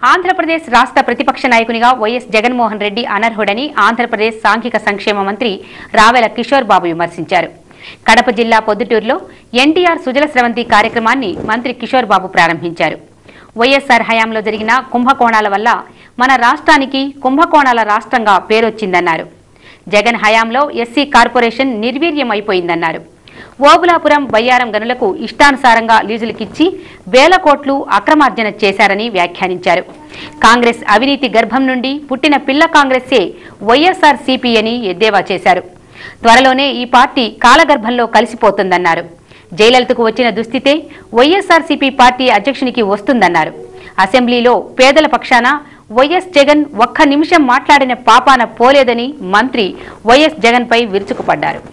ఆంధ్రప్రదేశ్ రాష్ట్ర ప్రతిపక్ష నాయకునిగా వైఎస్ జగన్మోహన్ రెడ్డి అనర్హుడని ఆంధ్రప్రదేశ్ సాంఘిక సంక్షేమ మంత్రి రావెల కిషోర్ బాబు విమర్శించారు కడప జిల్లా పొద్దుటూరులో ఎన్టీఆర్ సుజల స్రవంతి కార్యక్రమాన్ని మంత్రి కిషోర్ బాబు ప్రారంభించారు వైఎస్ఆర్ హయాంలో జరిగిన కుంభకోణాల వల్ల మన రాష్ట్రానికి కుంభకోణాల రాష్ట్రంగా పేరొచ్చిందన్నారు జగన్ హయాంలో ఎస్సీ కార్పొరేషన్ నిర్వీర్యం అయిపోయిందన్నారు ఓబులాపురం బయ్యారం గనులకు ఇష్టానుసారంగా లీజులకిచ్చి వేల కోట్లు అక్రమార్జన చేశారని వ్యాఖ్యానించారు కాంగ్రెస్ అవినీతి గర్భం నుండి పుట్టిన పిల్ల కాంగ్రెస్సే వైఎస్ఆర్ సిపి అని ఎద్దేవా చేశారు త్వరలోనే ఈ పార్టీ కాలగర్భంలో కలిసిపోతుందన్నారు జయలలితకు వచ్చిన దుస్థితే వైఎస్ఆర్సీపీ పార్టీ అధ్యక్షునికి వస్తుందన్నారు అసెంబ్లీలో పేదల పక్షాన వైఎస్ జగన్ ఒక్క నిమిషం మాట్లాడిన పాపాన పోలేదని మంత్రి వైఎస్ జగన్పై విరుచుకుపడ్డారు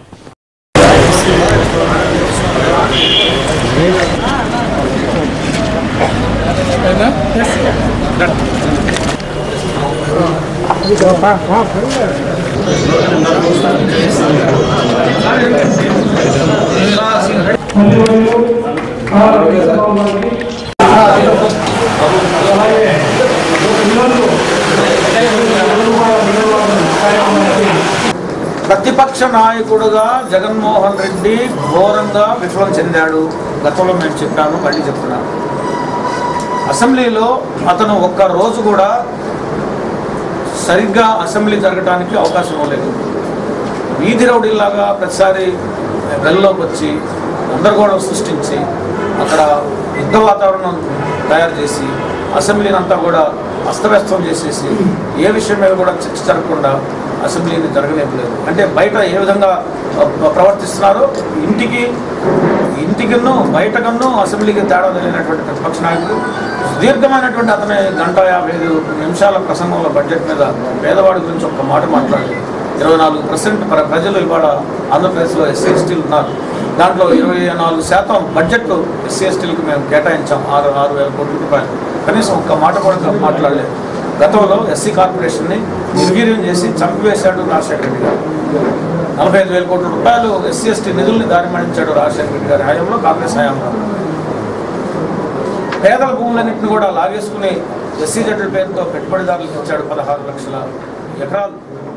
ప్రతిపక్ష నాయకుడుగా జగన్మోహన్ రెడ్డి ఘోరంగా విఫలం చెందాడు గతంలో మేము చెప్పాను మళ్ళీ చెప్తున్నాను అసెంబ్లీలో అతను ఒక్క రోజు కూడా సరిగ్గా అసెంబ్లీ జరగడానికి అవకాశం ఇవ్వలేదు వీధి రౌడీలాగా ప్రతిసారి గల్లోకి వచ్చి గందరగోళం సృష్టించి అక్కడ యుద్ధ వాతావరణం తయారు చేసి అసెంబ్లీని అంతా కూడా అస్తవ్యస్తం చేసేసి ఏ విషయం మీద కూడా చర్చ జరగకుండా అసెంబ్లీని జరగనివ్వలేదు అంటే బయట ఏ విధంగా ఆ, ప్రవర్తిస్తున్నారో ఇంటికి ఇంటికిన్ను బయటకన్ను అసెంబ్లీకి తేడా తెలియనటువంటి ప్రతిపక్ష నాయకుడు సుదీర్ఘమైనటువంటి అతని గంట యాభై ఐదు నిమిషాల ప్రసంగంలో బడ్జెట్ మీద పేదవాడి గురించి ఒక్క మాట మాట్లాడి ఇరవై నాలుగు పర్సెంట్ ప్రజలు ఇవాళ ఆంధ్రప్రదేశ్లో ఎస్సీ ఎస్టీలు ఉన్నారు దాంట్లో ఇరవై నాలుగు శాతం బడ్జెట్ ఎస్సీ ఎస్టీలకు మేము కేటాయించాం ఆరు ఆరు వేల కోట్ల రూపాయలు కనీసం ఒక్క మాట కూడా మాట్లాడలేదు గతంలో ఎస్సీ కార్పొరేషన్ని నిర్వీర్యం చేసి చంపివేశాడు రాజశేఖర రెడ్డి గారు నలభై ఐదు వేల కోట్ల రూపాయలు ఎస్సీ ఎస్టీ నిధుల్ని దారి మళ్లించాడు రాజశేఖర రెడ్డి గారి హయాంలో కాంగ్రెస్ హయాంలో పేదల భూములన్నింటిని కూడా లాగేసుకుని ఎస్సీ జడ్ల పేరుతో పెట్టుబడిదారులకు ఇచ్చాడు పదహారు లక్షల ఎకరాలు